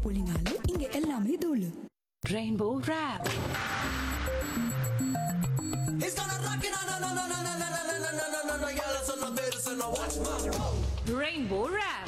புள்ளி நாலு இங்க எல்லாமே தூளு Rainbow Rap. He's gonna rock it, no, no, no, no, no, no, no, no, no, no, no, no, no, yeah, listen to me, listen to watch my roll. Rainbow Rap.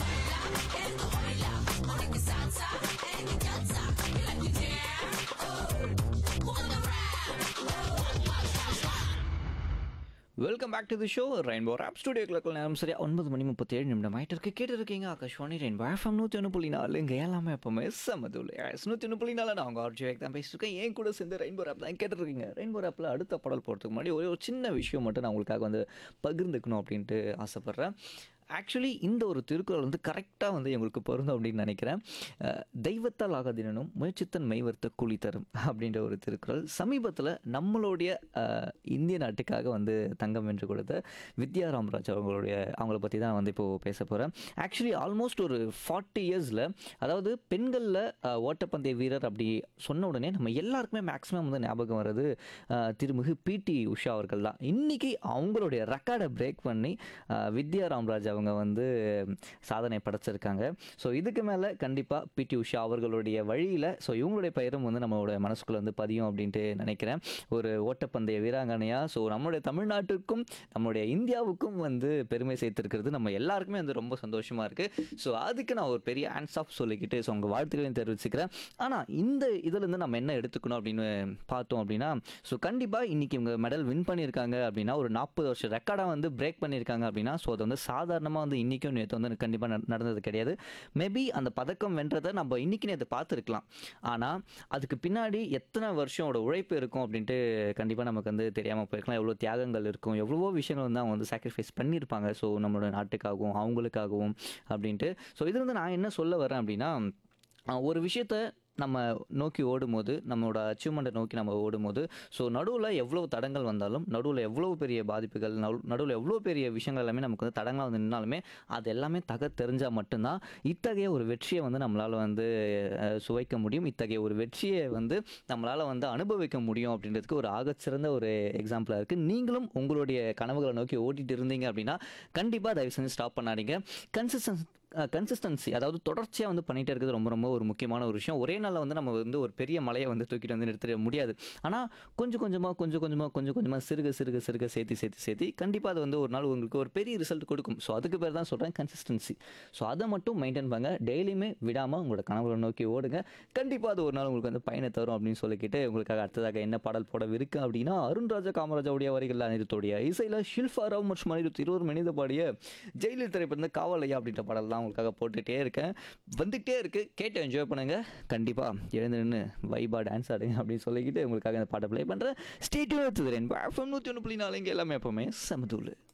Welcome back to the show rainbow rap studio கிளக்கில் நேரம் சரியா ஒன்பது மணி முப்பத்தி ஏழு நிமிடம் ஆகிட்டு இருக்கு கேட்டு இருக்கீங்க ஆகாஷ்வாணி ரெயின்போ எஃப்எம் நூற்றி ஒன்று புள்ளி நாலு இங்கே எல்லாமே எப்பவுமே செம்மதுல் எஸ் நூற்றி ஒன்று புள்ளி நாலு நான் உங்கள் ஆர்ஜிவேக் தான் பேசிட்டு இருக்கேன் ஏன் கூட சேர்ந்து ரெயின்போ ராப் தான் கேட்டுருக்கீங்க ரெயின்போ ராப்பில் அடுத்த பாடல் போகிறதுக்கு முன்னாடி ஒரே ஒரு சின்ன விஷயம் மட்டும் நான் உங்களுக்காக வந்து பகிர்ந்துக்கணும் அப்படின்ட்டு ஆசைப்பட்றேன் ஆக்சுவலி இந்த ஒரு திருக்குறள் வந்து கரெக்டாக வந்து எங்களுக்கு பொருந்தும் அப்படின்னு நினைக்கிறேன் அஹ், தெய்வத்தால் ஆகாதினும் முயற்சித்தன் மெய்வர்த்த கூலி தரும் அப்படின்ற ஒரு திருக்குறள் சமீபத்தில் நம்மளுடைய அஹ், இந்திய நாட்டுக்காக வந்து தங்கம் வென்று கொடுத்த வித்யா ராமராஜ் அவங்களுடைய அவங்கள பற்றி தான் வந்து இப்போது பேச போகிறேன் ஆக்சுவலி ஆல்மோஸ்ட் ஒரு ஃபார்ட்டி இயர்ஸில் அதாவது பெண்களில் ஓட்டப்பந்தய வீரர் அப்படி சொன்ன உடனே நம்ம எல்லாருக்குமே மேக்ஸிமம் வந்து ஞாபகம் வர்றது அஹ், திருமிகு பிடி உஷா அவர்கள் தான் இன்றைக்கி அவங்களுடைய ரெக்கார்டை பிரேக் பண்ணி அஹ், வித்யா ராமராஜ் அவங்க வந்து சாதனை படைச்சிருக்காங்க ஸோ இதுக்கு மேலே கண்டிப்பாக பிடி உஷா அவர்களுடைய வழியில் ஸோ இவங்களுடைய பெயரும் வந்து நம்மளோட மனசுக்குள்ளே வந்து பதியும் அப்படின்ட்டு நினைக்கிறேன் ஒரு ஓட்டப்பந்தய வீராங்கனையா ஸோ நம்மளுடைய தமிழ்நாட்டுக்கும் நம்மளுடைய இந்தியாவுக்கும் வந்து பெருமை சேர்த்திருக்கிறது நம்ம எல்லாருக்குமே வந்து ரொம்ப சந்தோஷமாக இருக்குது ஸோ அதுக்கு நான் ஒரு பெரிய ஹேண்ட்ஸ் ஆஃப் சொல்லிக்கிட்டு ஸோ உங்கள் வாழ்த்துக்களையும் தெரிவிச்சுக்கிறேன் ஆனால் இந்த இதுலேருந்து நம்ம என்ன எடுத்துக்கணும் அப்படின்னு பார்த்தோம் அப்படின்னா ஸோ கண்டிப்பாக இன்றைக்கி இவங்க மெடல் வின் பண்ணியிருக்காங்க அப்படின்னா ஒரு நாற்பது வருஷம் ரெக்கார்டாக வந்து பிரேக் பண்ணியிருக்காங்க அப்படின்னா ஸோ அது வந்து சாதாரணமாக வந்து இன்றைக்கும் நேற்று வந்து கண்டிப்பாக நடந்தது கிடையாது மேபி அந்த பதக்கம் வென்றதை நம்ம இன்றைக்கி நேற்று பார்த்துருக்கலாம் ஆனால் அதுக்கு பின்னாடி எத்தனை வருஷமோட உழைப்பு இருக்கும் அப்படின்ட்டு கண்டிப்பாக நமக்கு வந்து தெரியாமல் போயிருக்கலாம் எவ்வளோ தியாகங்கள் இருக்கும் எவ்வளவோ விஷயங்கள் வந்து அவங்க வந்து சாக்ரிஃபைஸ் பண்ணியிருப்பாங்க ஸோ நம்மளோட நாட்டுக்காகவும் அவங்களுக்காகவும் அப்படின்ட்டு ஸோ இது வந்து நான் என்ன சொல்ல வரேன் அப்படின்னா அஹ், ஒரு விஷயத்த நம்ம நோக்கி ஓடும்போது நம்மளோட அச்சீவ்மெண்ட்டை நோக்கி நம்ம ஓடும்போது ஸோ நடுவில் எவ்வளோ தடங்கள் வந்தாலும் நடுவில் எவ்வளோ பெரிய பாதிப்புகள் நடுவில் எவ்வளோ பெரிய விஷயங்கள் எல்லாமே நமக்கு வந்து தடங்களாக வந்து நின்னாலுமே அது எல்லாமே தக தெரிஞ்சால் மட்டும்தான் இத்தகைய ஒரு வெற்றியை வந்து நம்மளால் வந்து அஹ், சுவைக்க முடியும் இத்தகைய ஒரு வெற்றியை வந்து நம்மளால் வந்து அனுபவிக்க முடியும் அப்படின்றதுக்கு ஒரு ஆகச்சிறந்த ஒரு எக்ஸாம்பிளாக இருக்குது நீங்களும் உங்களுடைய கனவுகளை நோக்கி ஓட்டிட்டு இருந்தீங்க அப்படின்னா கண்டிப்பாக தயவு செஞ்சு ஸ்டாப் பண்ணாதீங்க கன்சிஸ்டன்ஸ் கன்சிஸ்டன்சி அதாவது தொடர்ச்சியாக வந்து பண்ணிகிட்டே இருக்கிறது ரொம்ப ரொம்ப ஒரு முக்கியமான ஒரு விஷயம் ஒரே நாளில் வந்து நம்ம வந்து ஒரு பெரிய மலையை வந்து தூக்கிட்டு வந்து நிறுத்திட முடியாது ஆனால் கொஞ்சம் கொஞ்சமாக கொஞ்சம் கொஞ்சமாக கொஞ்சம் கொஞ்சமாக சிறுக சிறுக சிறுக சேர்த்து சேர்த்து சேர்த்து கண்டிப்பாக அது வந்து ஒரு நாள் உங்களுக்கு ஒரு பெரிய ரிசல்ட் கொடுக்கும் ஸோ அதுக்கு பேர் தான் சொல்கிறேன் கன்சிஸ்டன்சி ஸோ அதை மட்டும் மெயின்டைன் பண்ணுங்க டெய்லியுமே விடாமல் உங்களோட கனவுகளை நோக்கி ஓடுங்க கண்டிப்பாக அது ஒரு நாள் உங்களுக்கு வந்து பயனை தரும் அப்படின்னு சொல்லிக்கிட்டு உங்களுக்காக அடுத்ததாக என்ன பாடல் போடவிருக்கு அப்படின்னா அருண்ராஜா காமராஜாவுடைய வரிகள் அனிருத்தோடைய இசையில் ஷில்ஃபா ராவ் மற்றும் அனிருத் இருவர் மனித பாடிய ஜெயிலில் திரைப்படம் காவலையா அப்படின்ற பாடல் தான் உங்களுக்காக போட்டுகிட்டே இருக்கேன் வந்துகிட்டே இருக்கு கேட்டு என்ஜாய் பண்ணுங்க கண்டிப்பாக எழுந்து நின்று வைபா டான்ஸ் ஆடுங்க அப்படின்னு சொல்லிக்கிட்டு உங்களுக்காக இந்த பாட்டை ப்ளே பண்ணுறேன் ஸ்டேட்யூன் எடுத்துக்கிறேன் நூற்றி ஒன்று புள்ளி நாலு இங்கே எல்லாமே எப்பவுமே சமதூள்